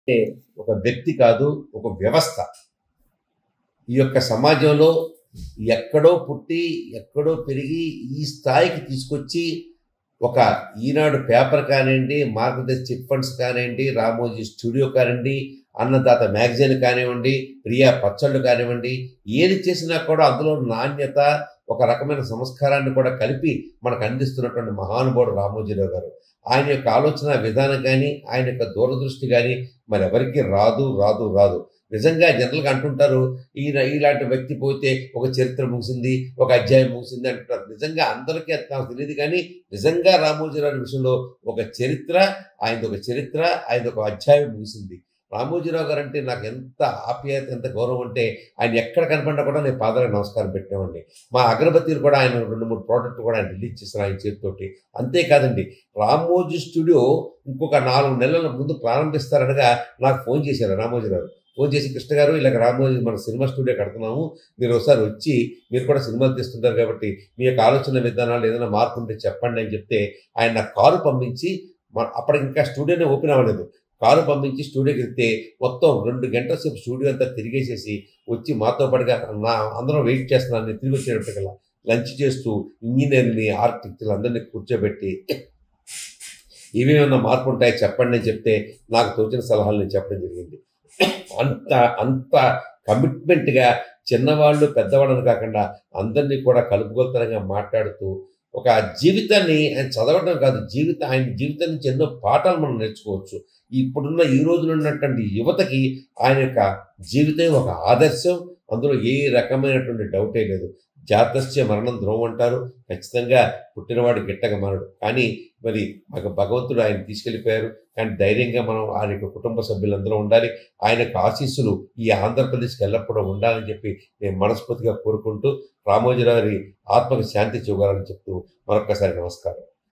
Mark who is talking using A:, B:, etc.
A: అంటే ఒక వ్యక్తి కాదు ఒక వ్యవస్థ ఈ యొక్క సమాజంలో ఎక్కడో పుట్టి ఎక్కడో పెరిగి ఈ స్థాయికి తీసుకొచ్చి ఒక ఈనాడు పేపర్ కానివ్వండి మార్గదర్శి చిట్ ఫండ్స్ కానివ్వండి రామోజీ స్టూడియో కానివ్వండి అన్నదాత మ్యాగజైన్ కానివ్వండి ప్రియా పచ్చళ్ళు కానివ్వండి ఏది చేసినా కూడా అందులో నాణ్యత ఒక రకమైన సంస్కారాన్ని కూడా కలిపి మనకు అందిస్తున్నటువంటి మహానుభావుడు రామోజీరావు గారు ఆయన యొక్క ఆలోచన విధానం కానీ ఆయన యొక్క దూరదృష్టి కానీ మరి ఎవరికి రాదు రాదు రాదు నిజంగా జనరల్గా అంటుంటారు ఈయన ఇలాంటి వ్యక్తి పోతే ఒక చరిత్ర ముగిసింది ఒక అధ్యాయం ముగిసింది అంటుంటారు నిజంగా అందరికీ అది నాకు తెలియదు కానీ నిజంగా రామోజీరావు విషయంలో ఒక చరిత్ర ఆయనది ఒక చరిత్ర ఆయనది ఒక అధ్యాయం ముగిసింది రామోజీరావు గారు అంటే నాకు ఎంత ఆప్యాయత ఎంత గౌరవం అంటే ఆయన ఎక్కడ కనపడినా కూడా నేను పాదాలకు నమస్కారం పెట్టినామండి మా అగరబత్తీలు కూడా ఆయన రెండు మూడు ప్రోడక్ట్ కూడా ఆయన రిలీజ్ చేశారు ఆయన చేతితోటి అంతేకాదండి రామోజీ స్టూడియో ఇంకొక నాలుగు నెలల ముందు ప్రారంభిస్తారనగా నాకు ఫోన్ చేశారు రామోజీరావు ఫోన్ చేసి కృష్ణ గారు ఇలాగ రామోజీ మన సినిమా స్టూడియో కడుతున్నాము మీరు ఒకసారి వచ్చి మీరు కూడా సినిమాలు తీస్తుంటారు కాబట్టి మీ యొక్క ఆలోచన విధానాలు ఏదైనా మార్పు ఉంటే చెప్పండి అని చెప్తే ఆయన నాకు కారు పంపించి మన- అప్పటికి ఇంకా స్టూడియోనే ఓపెన్ అవ్వలేదు కారు పంపించి స్టూడియోకి వెళ్తే మొత్తం రెండు గంటల సేపు స్టూడియో అంతా తిరిగేసేసి వచ్చి మాతో పాటుగా నా అందరం వెయిట్ చేస్తున్నాను నేను తిరిగి వచ్చేటప్పటికల్లా లంచ్ చేస్తూ ఇంజనీర్ని ఆర్కిటెక్చర్లు అందరినీ కూర్చోబెట్టి ఇవేమన్నా మార్పు ఉంటాయి చెప్పండి అని చెప్తే నాకు తోచిన సలహాలు నేను చెప్పడం జరిగింది అంత అంత కమిట్మెంట్గా చిన్నవాళ్ళు పెద్దవాళ్ళని కాకుండా అందరినీ కూడా కలుపుగోలుతనంగా మాట్లాడుతూ ఒక జీవితాన్ని ఆయన చదవడం కాదు జీవితం ఆయన జీవితం నుంచి ఎన్నో పాఠాలు మనం నేర్చుకోవచ్చు ఇప్పుడున్న ఈ రోజున ఉన్నటువంటి యువతకి ఆయన యొక్క జీవితం ఒక ఆదర్శం అందులో ఏ రకమైనటువంటి డౌటే లేదు జాతస్య మరణం ధ్రువం అంటారు ఖచ్చితంగా పుట్టినవాడు గిట్టక మారడు కానీ మరి మాకు భగవంతుడు ఆయన తీసుకెళ్ళిపోయారు కానీ ధైర్యంగా మనం ఆయన యొక్క కుటుంబ సభ్యులందరూ ఉండాలి ఆయన యొక్క ఆశీస్సులు ఈ ఆంధ్రప్రదేశ్కి ఎల్లప్పుడూ ఉండాలని చెప్పి నేను మనస్ఫూర్తిగా కోరుకుంటూ రామోజీరావు గారి ఆత్మకు శాంతి చూడాలని చెప్తూ మరొకసారి నమస్కారం